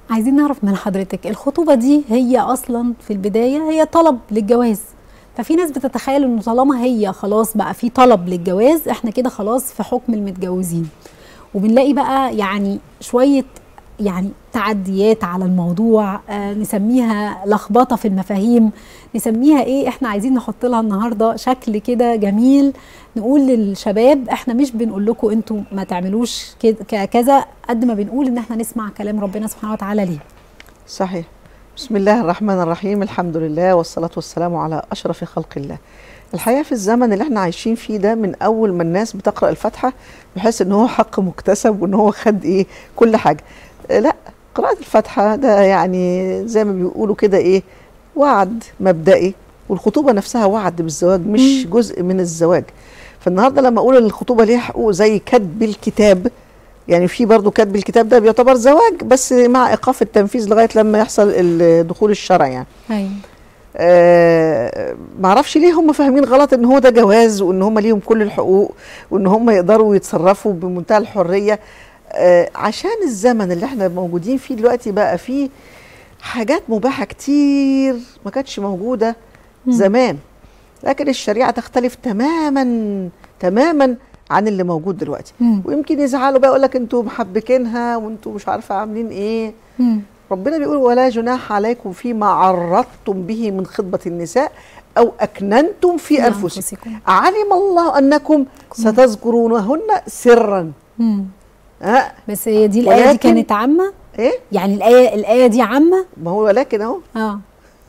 عايزين نعرف من حضرتك الخطوبه دي هي اصلا في البدايه هي طلب للجواز ففي ناس بتتخيل انه طالما هي خلاص بقى في طلب للجواز احنا كده خلاص في حكم المتجوزين وبنلاقي بقى يعني شويه يعني تعديات على الموضوع آه نسميها لخبطه في المفاهيم نسميها ايه احنا عايزين نحط لها النهارده شكل كده جميل نقول للشباب احنا مش بنقول لكم انتوا ما تعملوش كده كذا قد ما بنقول ان احنا نسمع كلام ربنا سبحانه وتعالى ليه صحيح بسم الله الرحمن الرحيم الحمد لله والصلاة والسلام على أشرف خلق الله الحقيقة في الزمن اللي احنا عايشين فيه ده من أول ما الناس بتقرأ الفاتحة بحيث إن هو حق مكتسب وإن هو خد إيه كل حاجة لا قراءة الفاتحة ده يعني زي ما بيقولوا كده إيه وعد مبدئي والخطوبة نفسها وعد بالزواج مش جزء من الزواج فالنهارده لما اقول ان الخطوبه ليها حقوق زي كتب الكتاب يعني في برضه كتب الكتاب ده بيعتبر زواج بس مع ايقاف التنفيذ لغايه لما يحصل دخول الشرع يعني ايوه آه معرفش ليه هم فاهمين غلط ان هو ده جواز وان هم ليهم كل الحقوق وان هم يقدروا يتصرفوا بمنتهى الحريه آه عشان الزمن اللي احنا موجودين فيه دلوقتي بقى فيه حاجات مباحه كتير ما كانتش موجوده زمان لكن الشريعه تختلف تماما تماما عن اللي موجود دلوقتي مم. ويمكن يزعلوا بقى يقول لك انتوا محبكينها وانتوا مش عارفه عاملين ايه مم. ربنا بيقول ولا جناح عليكم فيما عرضتم به من خطبه النساء او اكننتم في في انفسكم أنفسكم. علم الله انكم ستذكرونهن سرا مم. ها بس هي دي الايه دي ولكن- كانت عامه ايه يعني الايه الايه دي عامه ما هو ولكن اهو اه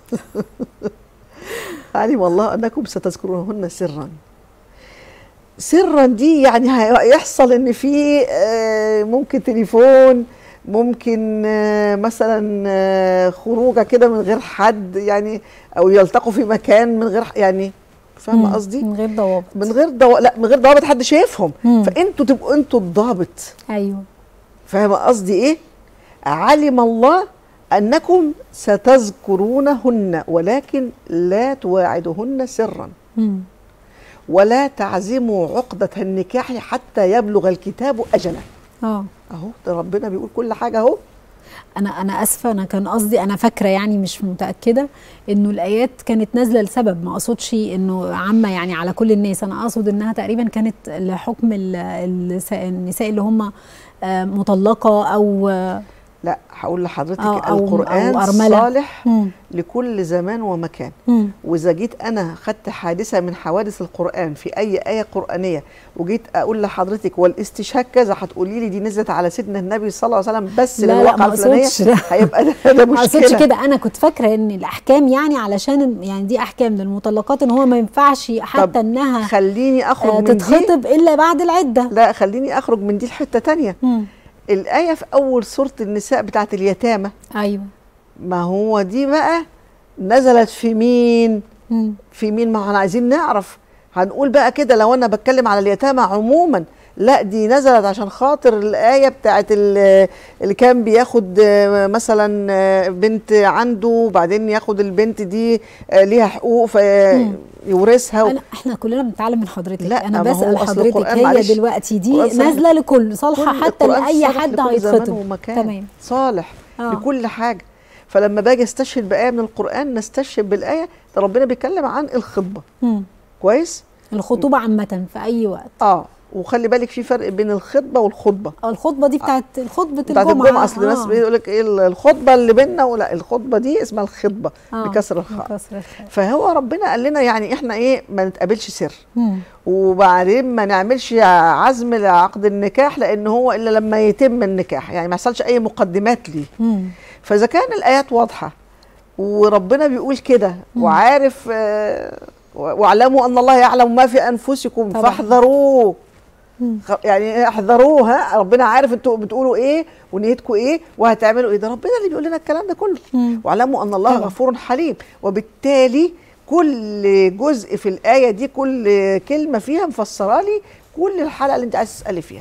علم الله انكم ستذكرونهن سرا سرا دي يعني هيحصل ان في آه، ممكن تليفون ممكن آه، مثلا آه، خروجه كده من غير حد يعني او يلتقوا في مكان من غير يعني فاهمه مم. قصدي من غير ضوابط من غير ضوابط لا من غير ضوابط حد شايفهم مم. فانتوا تبقوا انتوا الضابط ايوه فاهمه قصدي ايه علم الله انكم ستذكرونهن ولكن لا تواعدهن سرا مم. ولا تعزموا عقدة النكاح حتى يبلغ الكتاب أجله اه أهو ده ربنا بيقول كل حاجة أهو انا انا اسفه انا كان قصدي انا فاكره يعني مش متاكده انه الايات كانت نازله لسبب ما اقصدش انه عامه يعني على كل الناس انا اقصد انها تقريبا كانت لحكم ال- النساء النساء اللي هم آه، مطلقه او آه، لا هقول لحضرتك أو- أو- القرآن أو أرملة. صالح مم. لكل زمان ومكان مم. وإذا جيت أنا خدت حادثة من حوادث القرآن في أي آية قرآنية وجيت أقول لحضرتك والاستشهاد كذا هتقولي لي دي نزلت على سيدنا النبي صلى الله عليه وسلم بس لا، لا، للواقعة ما الفلانية أقصدش، لا. هيبقى ده, ده ما اقصدش مشكلة كده انا كنت فاكره ان الاحكام يعني علشان يعني دي احكام للمطلقات ان هو ما ينفعش حتى انها خليني أخرج آه، من دي تتخطب الا بعد العده لا خليني أخرج من دي لحتة تانية مم. الآية في أول سورة النساء بتاعت اليتامى ايوه ما هو دي بقى نزلت في مين مم. في مين ما احنا عايزين نعرف هنقول بقى كده لو انا بتكلم على اليتامى عموما لا دي نزلت عشان خاطر الآية بتاعت ال- اللي كان بياخد آه، مثلا آه، بنت عنده وبعدين ياخد البنت دي آه، ليها حقوق فيورثها و... أنا احنا كلنا بنتعلم من حضرتك لا، انا ما هو بسال أصل حضرتك القرآن هي معلش، دلوقتي دي القرآن صالح نازله لكل صالحه كل حتى القرآن لاي صالح حد لكل زمان هيتخطب ومكان تمام صالح آه. لكل حاجة فلما باجي استشهد بآية من القرآن نستشهد بالآية ده ربنا بيتكلم عن الخطبة مم. كويس الخطوبه عامه في اي وقت اه وخلي بالك في فرق بين الخطبه والخطبه آه، الخطبه دي بتاعت خطبه بتاعت الجمعه الجمعه اصل الناس آه. بيقول لك ايه الخطبه اللي بينا ولا الخطبه دي اسمها الخطبه آه، بكسر الخاء بكسر الخاء فهو ربنا قال لنا يعني احنا ايه ما نتقابلش سر مم. وبعدين ما نعملش عزم لعقد النكاح لان هو الا لما يتم النكاح يعني ما يحصلش اي مقدمات ليه مم. فاذا كان الايات واضحه وربنا بيقول كده وعارف آه، واعلموا ان الله يعلم ما في انفسكم طبعاً. فاحذروه مم. خ- يعني احذروه ها ربنا عارف انتوا بتقولوا ايه ونيتكم ايه وهتعملوا ايه ده ربنا اللي بيقول لنا الكلام ده كله مم. واعلموا ان الله طبعاً. غفور حليم وبالتالي كل جزء في الايه دي كل كلمه فيها مفسره لي كل الحلقه اللي انت عايز تسالي فيها